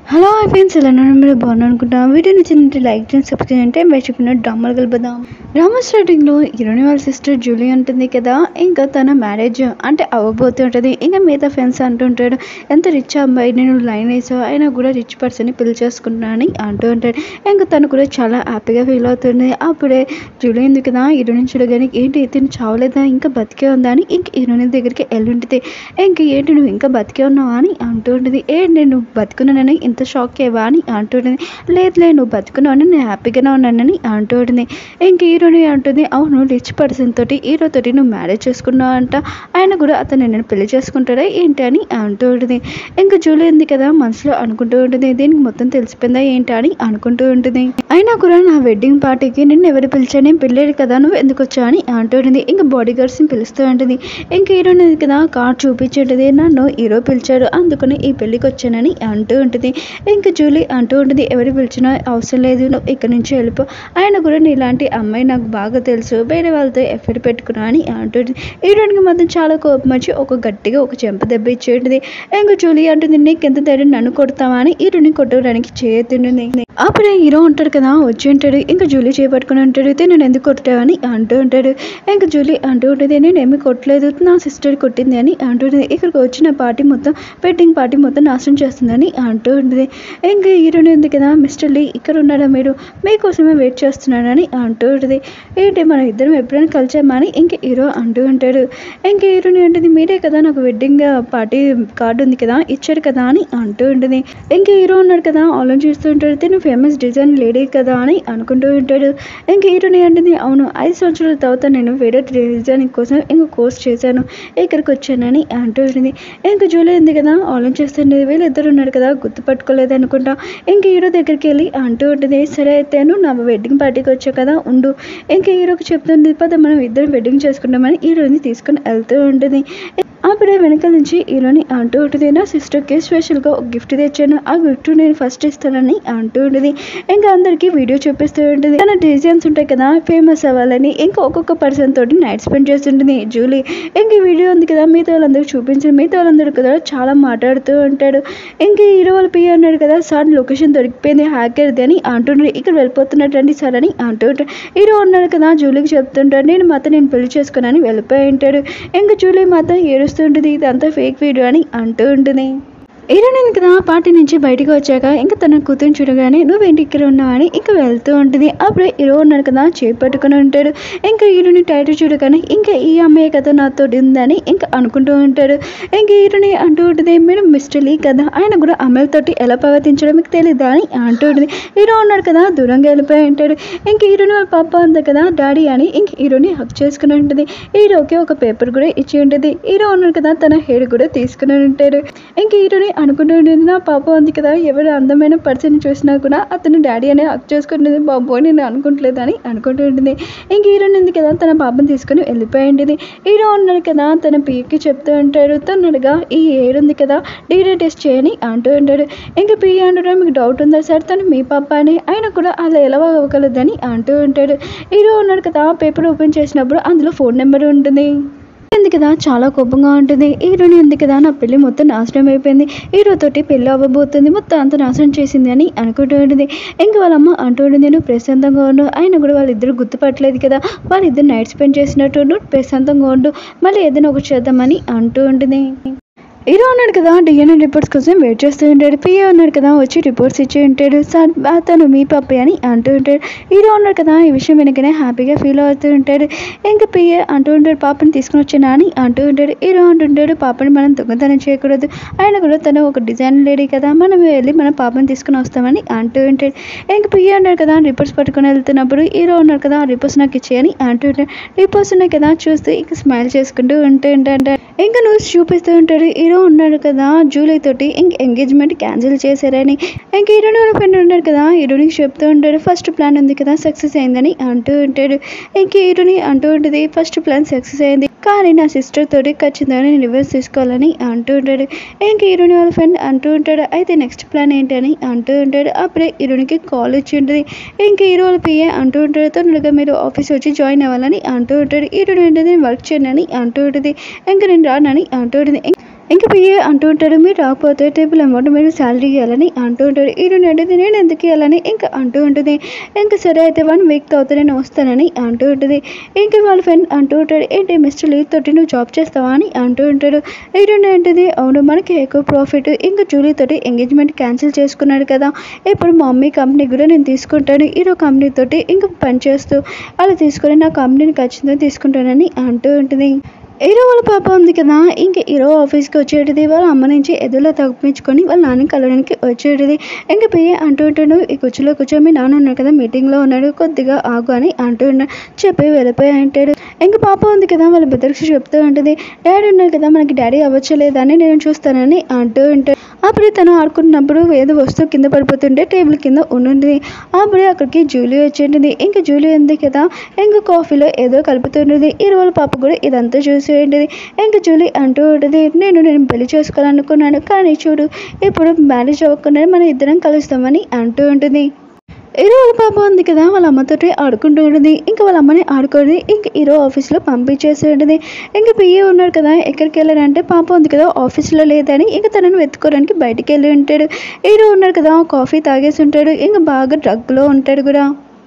hello friends ఎలా ఉన్నారు మీరు బాగున్నారు అనుకుంటున్నాను వీడియో నచ్చినట్టు లైక్ చేయండి సబ్స్క్రైబ్ అంటే వేసుకున్న డ్రామాలు కలుపుదాం డ్రామా స్టార్టింగ్లో హీరోని వాళ్ళ సిస్టర్ జూలీ ఉంటుంది కదా ఇంకా తన మ్యారేజ్ అంటే అవ్వబోతుంటుంది ఇంకా మిగతా ఫ్రెండ్స్ అంటుంటాడు ఎంత రిచ్ అబ్బాయి నేను లైన్ వేసావు అయినా కూడా రిచ్ పర్సన్ని పెళ్లి చేసుకుంటున్నా అని అంటూ ఉంటాడు ఇంకా తను కూడా చాలా హ్యాపీగా ఫీల్ అవుతుంది అప్పుడే జూలీ ఉంది కదా హీరోని చూడగానే ఏంటి ఇతను చావలేదా ఇంకా బతికే ఉందా అని ఇంక హీరోని దగ్గరికి వెళ్ళుంటుంది ఇంక ఏంటి నువ్వు ఇంకా బతికే ఉన్నావా అని అంటూ ఉంటుంది ఏంటి నేను బతుకున్నానని ఇంత షాక్ అయ్యవా అని అంటూ ఉంటుంది లేదులే నువ్వు బతుకున్నావని నేను హ్యాపీగానే ఉన్నానని అంటూ ఉంటుంది ఇంక హీరోని అంటుంది అవును రిచ్ పర్సన్ తోటి హీరో తోటి నువ్వు మ్యారేజ్ చేసుకున్నావు అంట ఆయన కూడా అతను నేను పెళ్లి చేసుకుంటాడా ఏంటి అని అంటూ ఉంటుంది ఇంకా జూలీ ఉంది కదా మనసులో అనుకుంటూ ఉంటుంది దీనికి మొత్తం తెలిసిపోయిందా ఏంటి అని అనుకుంటూ ఉంటుంది అయినా కూడా నా వెడ్డింగ్ పార్టీకి నిన్ను ఎవరు పిలిచా నేను పెళ్ళాడు కదా నువ్వు ఎందుకు వచ్చా అని అంటూ ఉంటుంది ఇంకా బాడీ గార్డ్స్ని పిలుస్తూ ఉంటుంది ఇంక హీరోని ఉంది కదా కార్ చూపించేటది నన్ను హీరో పిలిచాడు అందుకని ఈ పెళ్ళికి వచ్చానని అంటూ ఉంటుంది ఇంకా జూలీ అంటూ ఉంటుంది ఎవరు పిలిచినా అవసరం లేదు నువ్వు ఇక్కడి నుంచి వెళ్ళిపో ఆయన కూడా నీలాంటి అమ్మాయి నాకు బాగా తెలుసు వేరే వాళ్ళతో ఎఫ్ఐఆర్ పెట్టుకున్నా అని అంటుంది హీరోయిన్కి మాత్రం చాలా కోపం వచ్చి ఒక గట్టిగా ఒక చెంప దెబ్బ ఇచ్చేటుంది ఇంకా జూలీ అంటుంది నీకు ఎంత ధైర్యం నన్ను కొడతావా అని హీరోని కొట్టడానికి చేయతుంటుంది అప్పుడే హీరో ఉంటాడు కదా వచ్చి ఉంటాడు ఇంకా జూలీ చేపట్టుకుని ఉంటాడు అయితే నేను ఎందుకు కొట్టావని అంటూ ఉంటాడు ఇంకా జూలీ అంటూ ఉంటుంది నేను ఏమి కొట్టలేదు నా సిస్టర్ కొట్టింది అని అంటుంది ఇక్కడికి వచ్చిన పార్టీ మొత్తం వెడ్డింగ్ పార్టీ మొత్తం నాశనం చేస్తుందని అంటూ ఉంటుంది ఇంకా హీరోని ఉంది కదా మిస్టర్ లీ ఇక్కడ ఉన్నాడా మీరు మీకోసమే వెయిట్ చేస్తున్నానని అంటూ ఉంటుంది ఏంటి మనం ఇద్దరం ఎప్పుడైనా కలిసామా అని ఇంక హీరో అంటూ ఉంటాడు ఇంక హీరోని అంటుంది మీరే కదా నాకు వెడ్డింగ్ పార్టీ కార్డు ఉంది కదా ఇచ్చారు కదా అని అంటూ ఉంటుంది ఇంక హీరో ఉన్నాడు కదా ఆలోచిస్తూ ఉంటాడు తిను ఫేమస్ డిజైన్ లేడీ కదా అని అనుకుంటూ ఉంటాడు ఇంక హీరోని అంటుంది అవును ఐదు సంవత్సరాల తర్వాత నేను వేరే డిజైన్ కోసం ఇంక కోర్స్ చేశాను ఇక్కడికి వచ్చానని అంటూ ఉంటుంది ఇంక జూలీ ఉంది కదా ఆలోచిస్తుంది వీళ్ళిద్దరు ఉన్నారు కదా గుర్తుపట్టుకోలేదు అనుకుంటా ఇంక హీరో దగ్గరికి వెళ్ళి అంటూ ఉంటుంది సరే అయితే నువ్వు నా వెడ్డింగ్ పార్టీకి వచ్చావు కదా ఉండు ఇంక హీరోకి చెప్తుంది పద మనం ఇద్దరం వెడ్డింగ్ చేసుకుంటామని హీరోని తీసుకొని వెళ్తూ ఉంటుంది అప్పుడే వెనకాల నుంచి హీరోని అంటూ ఉంటుంది నా సిస్టర్కి స్పెషల్గా ఒక గిఫ్ట్ తెచ్చాను ఆ గిఫ్ట్ నేను ఫస్ట్ ఇస్తానని అంటూ ఉంటుంది ఇంకా అందరికీ వీడియో చూపిస్తూ ఉంటుంది తన డిజైన్స్ ఉంటాయి కదా ఫేమస్ అవ్వాలని ఇంకా ఒక్కొక్క పర్సన్ తోటి నైట్ స్పెండ్ చేస్తుంటుంది జూలీ ఇంక ఈ వీడియో ఉంది కదా మిగతా వాళ్ళందరూ చూపించి మిగతా వాళ్ళందరూ కదా చాలా మాట్లాడుతూ ఉంటాడు ఇంక హీరో వాళ్ళ పియ్య అన్నాడు కదా సార్ లొకేషన్ దొరికిపోయింది హ్యాకర్ది అని అంటుండ్రు ఇక్కడ వెళ్ళిపోతున్నట్టండి సార్ అని అంటూ ఉంటాడు హీరో ఉన్నాడు కదా జూలీకి చెప్తుంటాడు నేను మాత్రం నేను పెళ్లి చేసుకున్నాను వెళ్ళిపోయి ఉంటాడు ఇంకా జూలీ మాత్రం ఏడుస్తుంటుంది ఇదంతా ఫేక్ వీడియో అని అంటూ ఉంటుంది హీరోయిన్ కదా పార్టీ నుంచి బయటకు వచ్చాక ఇంకా తన కూతురు చూడగానే నువ్వేంటి ఇక్కడ ఉన్నావు అని ఇంకా వెళ్తూ ఉంటుంది అప్పుడు హీరో ఉన్నాడు కదా చేపట్టుకుని ఉంటాడు ఇంకా హీరోని టైటిల్ చూడగానే ఇంకా ఈ అమ్మాయి కదా నాతో ఉందని ఇంకా అనుకుంటూ ఉంటాడు ఇంకా హీరోని అంటూ ఉంటుంది మీరు మిస్టర్ లీ కదా ఆయన కూడా అమ్మాయిలతోటి ఎలా ప్రవర్తించడం మీకు తెలియదా అని అంటూ ఉంటుంది హీరో ఉన్నాడు కదా దూరంగా వెళ్ళిపోయి ఉంటాడు ఇంక హీరోని వాళ్ళ పాప ఉంది కదా డాడీ అని ఇంక హీరోని హక్ చేసుకుని ఉంటుంది హీరోకి ఒక పేపర్ కూడా ఇచ్చి ఉంటుంది హీరో ఉన్నాడు కదా తన హెయిర్ కూడా తీసుకుని ఉంటాడు ఇంక హీరోని అనుకుంటూ ఉంటుంది నా పాప ఉంది కదా ఎవరు అందమైన పర్సన్ చూసినా కూడా అతను డాడీ అనే హక్ చేసుకుంటుంది బాబు నేను అనుకుంటలేదు అని అనుకుంటూ ఉంటుంది ఇంక హీరోని ఉంది కదా తన పాపని తీసుకుని వెళ్ళిపోయి ఉంటుంది హీరో ఉన్నాడు కదా తన పియ్యకి చెప్తూ ఉంటాడు తనడుగా ఈ హెయిర్ ఉంది కదా డీడీ టెస్ట్ చేయని అంటూ ఉంటాడు ఇంకా పియ్య అంటాడు మీకు డౌట్ ఉందా సార్ తను మీ పాప అని ఆయన కూడా అలా ఎలా అవ్వగలదని అంటూ ఉంటాడు హీరో ఉన్నాడు కదా పేపర్ ఓపెన్ చేసినప్పుడు అందులో ఫోన్ నెంబర్ ఉంటుంది ఉంది కదా చాలా కోపంగా ఉంటుంది హీరోని ఉంది కదా నా పెళ్లి మొత్తం నాశనం అయిపోయింది హీరో తోటి పెళ్ళి అవ్వబోతుంది మొత్తం అంత నాశనం చేసింది అని అనుకుంటూ ఉంటుంది ఇంక వాళ్ళ అమ్మ అంటూ ఉంటుంది నువ్వు ప్రశాంతంగా ఉండు ఆయన కూడా వాళ్ళిద్దరు గుర్తుపట్టలేదు కదా వాళ్ళిద్దరు నైట్ స్పెండ్ చేసినట్టు నువ్వు ప్రశాంతంగా ఉండు మళ్ళీ ఏదైనా ఒకటి చేద్దామని అంటూ ఉంటుంది హీరో ఉన్నాడు కదా డిఎన్ఏ రిపోర్ట్స్ కోసం వెయిట్ చేస్తూ ఉంటాడు పిఏ ఉన్నాడు కదా వచ్చి రిపోర్ట్స్ ఇచ్చి ఉంటాడు సార్ అతను మీ పప్పే అని అంటూ ఉంటాడు హీరో ఉన్నాడు కదా ఈ విషయం వెనకనే హ్యాపీగా ఫీల్ అవుతూ ఉంటాడు ఇంకా పిఏ అంటూ ఉంటాడు పాపని తీసుకుని వచ్చానా అని అంటూ ఉంటాడు హీరో అంటుంటాడు పాపని మనం దొంగతనం చేయకూడదు ఆయన కూడా తను ఒక డిజైన్ లేడీ కదా మనం వెళ్ళి మన పాపని తీసుకుని వస్తామని అంటూ ఉంటాడు ఇంకా పిఏ ఉన్నాడు కదా రిపోర్ట్స్ పట్టుకొని వెళ్తున్నప్పుడు హీరో ఉన్నాడు కదా ఆ రిపోర్ట్స్ నాకు ఇచ్చేయని అంటూ ఉంటాడు రిపోర్ట్స్ ఉన్నాయి కదా చూస్తే ఇంకా స్మైల్ చేసుకుంటూ ఉంటూ ఉంటాడు ఇంకా నువ్వు చూపిస్తూ ఉంటాడు హీరో ఉన్నాడు కదా జూలై తోటి ఇంక ఎంగేజ్మెంట్ క్యాన్సిల్ చేశారని ఇంక హీరోని వాళ్ళ ఫ్రెండ్ ఉన్నాడు కదా హీరోనికి చెప్తూ ఉంటాడు ఫస్ట్ ప్లాన్ ఉంది కదా సక్సెస్ అయిందని అంటూ ఉంటాడు ఇంక హీరోని అంటూ ఉంటుంది ఫస్ట్ ప్లాన్ సక్సెస్ అయింది కానీ నా సిస్టర్ తోటి ఖచ్చితంగా నేను రివర్స్ తీసుకోవాలని అంటూ ఉంటాడు ఇంక హీరోని వాళ్ళ ఫ్రెండ్ అంటూ ఉంటాడు అయితే నెక్స్ట్ ప్లాన్ ఏంటి అని అంటూ ఉంటాడు అప్పుడే హీరోనికి కాల్ వచ్చి ఉంటుంది ఇంక హీరో వాళ్ళ పిఏ అంటూ ఉంటాడు తొందరగా మీరు ఆఫీస్ వచ్చి జాయిన్ అవ్వాలని అంటూ ఉంటాడు హీరోని ఏంటది నేను వర్క్ చేయనని అంటూ ఉంటుంది ఇంక నేను రానని అంటూ ఉంటుంది ఇంకా పిఏ అంటూ ఉంటాడు మీరు రాకపోతే టేబుల్ అమౌంట్ మీరు శాలరీ ఇవ్వాలని అంటూ ఉంటాడు హీరోయిన్ అడిగితే నేను ఎందుకు ఇవ్వాలని ఇంకా అంటూ ఉంటుంది ఇంకా సరే అయితే వన్ వీక్ తర్వాత నేను వస్తానని అంటూ ఉంటుంది ఇంకా వాళ్ళ ఫ్రెండ్ అంటూ ఉంటాడు ఏంటి మిస్టర్ లీవ్ తోటి నువ్వు జాబ్ చేస్తావా అని అంటూ ఉంటాడు హీరోయిన్ ఏంటిది అవును మనకి ఎక్కువ ప్రాఫిట్ ఇంకా జూలీ తోటి ఎంగేజ్మెంట్ క్యాన్సిల్ చేసుకున్నాడు కదా ఇప్పుడు మా మమ్మీ కంపెనీ కూడా నేను తీసుకుంటాను హీరో కంపెనీ తోటి ఇంకా పనిచేస్తూ అలా తీసుకొని నా కంపెనీని ఖచ్చితంగా తీసుకుంటానని అంటూ ఉంటుంది హీరో వాళ్ళ పాప ఉంది కదా ఇంకా హీరో ఆఫీస్కి వచ్చేటిది వాళ్ళ అమ్మ నుంచి ఎదురులో తగ్గించుకొని వాళ్ళ నాన్న కలవడానికి వచ్చేటిది ఇంకా పోయి అంటూ ఉంటాడు ఈ కుర్చీలో కూర్చో మీ నాన్న ఉన్నాడు కదా మీటింగ్లో ఉన్నాడు కొద్దిగా ఆగు అని అంటూ ఉన్నాడు చెప్పి వెళ్ళిపోయి అంటాడు ఇంకా పాప ఉంది కదా వాళ్ళ బెదర్కి చెప్తూ ఉంటుంది డాడీ ఉన్నారు కదా మనకి డాడీ అవ్వచ్చలేదని నేను చూస్తానని అంటూ ఉంటాడు అప్పుడు తను ఆడుకుంటున్నప్పుడు ఏదో వస్తువు కింద పడిపోతుంటే టేబుల్ కింద ఉండుంది అప్పుడు అక్కడికి జూలీ వచ్చేటిది ఇంకా జూలీ ఉంది కదా ఇంకా కాఫీలో ఏదో కలుపుతుంటుంది ఈ రోజు పాప కూడా ఇదంతా చూసి ఏంటిది ఇంకా జూలీ అంటూ ఉంటుంది నేను నేను పెళ్లి చేసుకోవాలనుకున్నాను కానీ చూడు ఇప్పుడు మ్యారేజ్ అవ్వకుండా మనం ఇద్దరం కలుస్తామని అంటూ ఉంటుంది హీరో వాళ్ళ పాప ఉంది కదా వాళ్ళ అమ్మతోటి ఆడుకుంటూ ఉంటుంది ఇంకా వాళ్ళ అమ్మని ఆడుకొని ఇంకా హీరో ఆఫీస్లో పంపించేసి ఉంటుంది ఇంకా పిఏ ఉన్నాడు కదా ఎక్కడికి వెళ్ళాడంటే పాప ఉంది కదా ఆఫీస్లో లేదని ఇంకా తనని వెతుక్కోవడానికి బయటికి వెళ్ళి ఉంటాడు హీరో ఉన్నాడు కదా కాఫీ తాగేసి ఉంటాడు ఇంకా బాగా డ్రగ్లో ఉంటాడు కూడా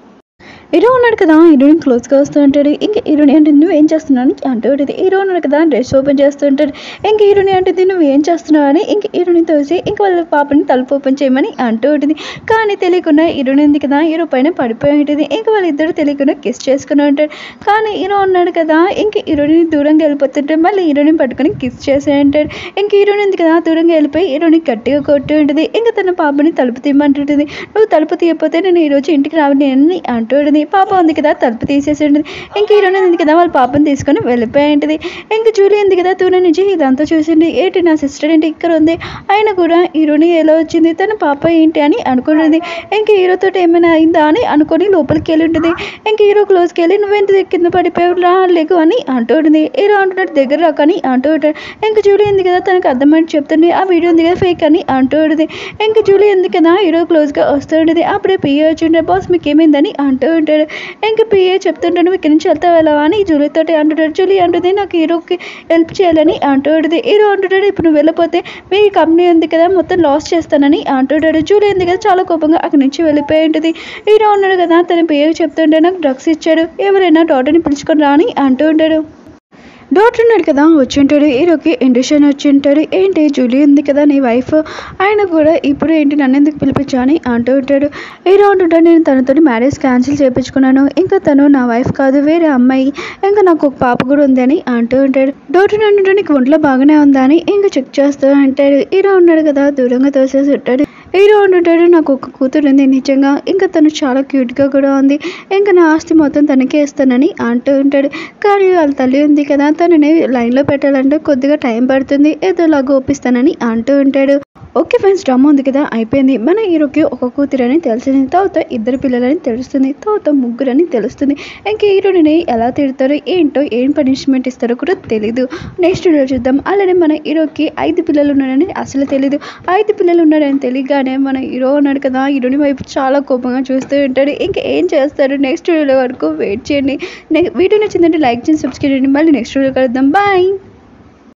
హీరో ఉన్నాడు కదా హీరోయిన్ క్లోజ్గా వస్తూ ఉంటాడు ఇంకా హీరోయిన్ అంటే నువ్వు ఏం చేస్తున్నావు అని అంటూ ఉంటుంది హీరో ఉన్నాడు కదా డ్రెస్ ఓపెన్ చేస్తూ ఉంటాడు ఇంకా హీరోయిన్ అంటే నువ్వు ఏం చేస్తున్నావు అని ఇంక హీరోని తోసి ఇంకా వాళ్ళ పాపని తలుపు ఓపెన్ చేయమని అంటూ ఉంటుంది కానీ తెలియకుండా హీరోయిన్ ఉంది కదా హీరో పైన పడిపోయి ఉంటుంది ఇంకా వాళ్ళిద్దరు తెలియకుండా కిస్ చేసుకుని ఉంటాడు కానీ హీరో ఉన్నాడు కదా ఇంక హీరోయిన్ దూరంగా వెళ్ళిపోతుంటే మళ్ళీ హీరోని పట్టుకొని కిస్ చేసే ఉంటాడు ఇంక హీరోయిన్ ఉంది కదా దూరంగా వెళ్ళిపోయి హీరోని గట్టిగా కొట్టి ఉంటుంది ఇంకా తన పాపని తలుపు తీయమంటుంటుంది నువ్వు తలుపు తీయకపోతే నేను ఈరోజు ఇంటికి రావని అని అంటూ ఉంటుంది పాప ఉంది కదా తలుపు తీసేసి ఉంటుంది ఇంక హీరోయిన్ ఉంది కదా వాళ్ళ పాపని తీసుకొని వెళ్ళిపోయి ఉంటుంది ఇంక జూలీ ఉంది కదా దూరం నుంచి ఇదంతా చూసింది ఏంటి నా సిస్టర్ ఏంటి ఇక్కడ ఉంది అయినా కూడా హీరోని ఎలా వచ్చింది తన పాప ఏంటి అని అనుకుంటుంది ఇంక హీరోతో ఏమైనా అయిందా అని అనుకొని లోపలికి వెళ్ళి ఉంటుంది ఇంక హీరో క్లోజ్కి వెళ్ళి నువ్వెంత కింద పడిపోయావు రా లేకు అని అంటూ ఉంటుంది హీరో అంటున్నాడు దగ్గర రాకని అంటూ ఉంటాడు ఇంక జూలీ ఉంది కదా తనకు అర్థమైంది చెప్తుంది ఆ వీడియో ఉంది కదా ఫేక్ అని అంటూ ఉంటుంది ఇంక జూలీ ఉంది కదా హీరో క్లోజ్గా వస్తూ ఉంటుంది అప్పుడే పిఏ వచ్చి ఉంటే బాస్ మీకు ఏమైందని అంటూ ఉంటాడు ఇంకా పిఏ చెప్తుంటాడు నువ్వు ఇక్కడి నుంచి వెళ్తా వెళ్ళవా అని జూలీ తోటి అంటుంటాడు జూలీ అంటుంది నాకు హీరోకి హెల్ప్ చేయాలని అంటుంటుంది హీరో అంటుంటాడు ఇప్పుడు నువ్వు వెళ్ళిపోతే మీ కంపెనీ ఉంది కదా మొత్తం లాస్ చేస్తానని అంటుంటాడు జూలీ ఉంది కదా చాలా కోపంగా అక్కడి నుంచి వెళ్ళిపోయి ఉంటుంది హీరో ఉన్నాడు కదా తన పిఏకి చెప్తుంటే నాకు డ్రగ్స్ ఇచ్చాడు ఎవరైనా డాక్టర్ని పిలుచుకొని రా అని అంటూ ఉంటాడు డాక్టర్ ఉన్నాడు కదా వచ్చి ఉంటాడు హీరోకి ఇండక్షన్ వచ్చి ఉంటాడు ఏంటి జూలీ ఉంది కదా నీ వైఫ్ ఆయన కూడా ఇప్పుడు ఏంటి నన్ను ఎందుకు పిలిపించా అని అంటూ ఉంటాడు హీరో అంటుంటాడు నేను తనతో మ్యారేజ్ క్యాన్సిల్ చేయించుకున్నాను ఇంకా తను నా వైఫ్ కాదు వేరే అమ్మాయి ఇంకా నాకు ఒక పాప కూడా ఉంది అని అంటూ ఉంటాడు డాక్టర్ అంటుంటే నీకు ఒంట్లో బాగానే ఉందా అని ఇంకా చెక్ చేస్తూ ఉంటాడు హీరో ఉన్నాడు కదా దూరంగా తోసేసి ఉంటాడు హీరో అంటుంటాడు నాకు ఒక కూతురు ఉంది నిజంగా ఇంకా తను చాలా క్యూట్గా కూడా ఉంది ఇంకా నా ఆస్తి మొత్తం తనకే ఇస్తానని అంటూ ఉంటాడు కానీ వాళ్ళ తల్లి ఉంది కదా తనని లైన్లో పెట్టాలంటే కొద్దిగా టైం పడుతుంది ఏదోలా గోపిస్తానని అంటూ ఉంటాడు ఓకే ఫ్రెండ్స్ డ్రామా ఉంది కదా అయిపోయింది మన హీరోకి ఒక కూతురు అని తెలిసింది తర్వాత ఇద్దరు పిల్లలని తెలుస్తుంది తర్వాత ముగ్గురు అని తెలుస్తుంది ఇంకా హీరోని ఎలా తిడతారో ఏంటో ఏం పనిష్మెంట్ ఇస్తారో కూడా తెలీదు నెక్స్ట్ వీడియో చూద్దాం అలానే మన హీరోకి ఐదు పిల్లలు ఉన్నారని అసలు తెలీదు ఐదు పిల్లలు ఉన్నారని తెలియగానే మన హీరో ఉన్నాడు కదా హీరోని వైపు చాలా కోపంగా చూస్తూ ఉంటాడు ఇంకా ఏం చేస్తాడు నెక్స్ట్ వీడియో వరకు వెయిట్ చేయండి నెక్స్ట్ వీడియో నచ్చిందంటే లైక్ చేసి సబ్స్క్రైబ్ చేయండి మళ్ళీ నెక్స్ట్ వీడియో కలుద్దాం బాయ్